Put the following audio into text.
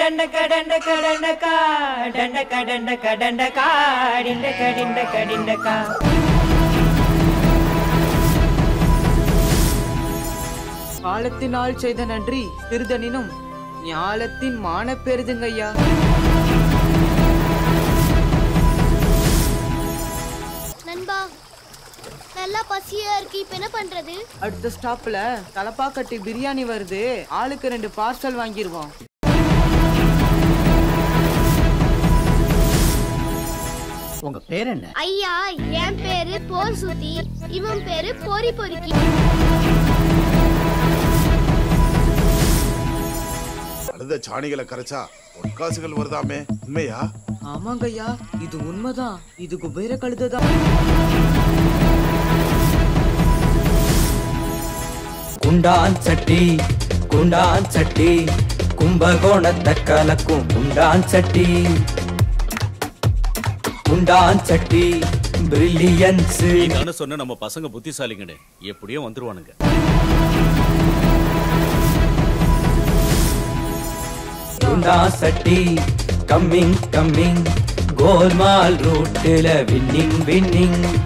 டண்டக்க டண்டக்க டண்டக்கா டண்டக்க டண்டக்க டண்டக்கா டிண்டக்க டிண்டக்க டிண்டக்கா காலத்தினால் செய்த நன்றி சிறிதனினும் ஞாலத்தின் மான பெருதுங்கய்யா நண்பா நல்லா பசியா இருக்கு இப்ப என்ன பண்றது அடுத்த ஸ்டாப்ல தலப்பாக்கட்டி பிரியாணி வருது ஆளுக்கு ரெண்டு பார்சல் வாங்கிருவோம் உங்க பேர் என்ன ஐயா என் பேரு போர் சுத்தி இவன் பேரு பொறி பொறுக்கி அழுத சாணிகளை கரைச்சா பொற்காசுகள் வருதாமே உண்மையா ஆமாங்கய்யா இது உண்மைதான் இது குபேர கழுதுதான் குண்டான் சட்டி குண்டான் சட்டி கும்பகோணத்தை கலக்கும் குண்டான் சட்டி குண்டான் சட்டி பிரில்லியன்ஸ் நானும் சொன்ன நம்ம பசங்க புத்திசாலிங்கன்னு எப்படியோ வந்துருவானுங்க குண்டான் சட்டி கம்மிங் கம்மிங் கோல்மால் ரூட்டில் வின்னிங் வின்னிங்